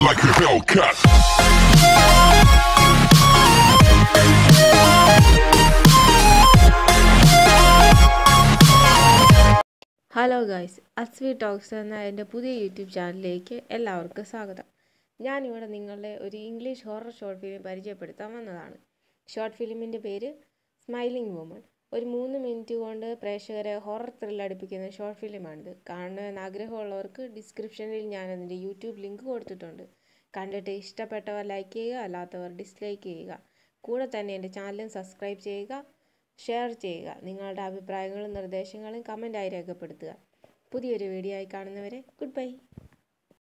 like a Hellcat. Hello guys Aswi talks എന്ന എൻ്റെ പുതിയ യൂട്യൂബ് ചാനലിലേക്ക് എല്ലാവർക്കും സ്വാഗതം ഞാനിവിടെ നിങ്ങളെ ഒരു ഇംഗ്ലീഷ് ഹൊറർ ഷോർട്ട് ഫിലിം പരിചയപ്പെടുത്താൻ വന്നതാണ് ഷോർട്ട് ഫിലിമിൻ്റെ പേര് സ്മൈലിംഗ് വുമൺ ഒരു മൂന്ന് മിനിറ്റ് കൊണ്ട് പ്രേക്ഷകരെ ഹൊറർ ത്രില്ലടിപ്പിക്കുന്ന ഷോർട്ട് ഫിലിമാണിത് കാണണമെന്ന് ആഗ്രഹമുള്ളവർക്ക് ഡിസ്ക്രിപ്ഷനിൽ ഞാൻ അതിൻ്റെ യൂട്യൂബ് ലിങ്ക് കൊടുത്തിട്ടുണ്ട് കണ്ടിട്ട് ഇഷ്ടപ്പെട്ടവർ ലൈക്ക് ചെയ്യുക അല്ലാത്തവർ ഡിസ്ലൈക്ക് ചെയ്യുക കൂടെ തന്നെ എൻ്റെ ചാനലും സബ്സ്ക്രൈബ് ചെയ്യുക ഷെയർ ചെയ്യുക നിങ്ങളുടെ അഭിപ്രായങ്ങളും നിർദ്ദേശങ്ങളും കമൻറ്റായി രേഖപ്പെടുത്തുക പുതിയൊരു വീഡിയോ ആയി കാണുന്നവരെ ഗുഡ് ബൈ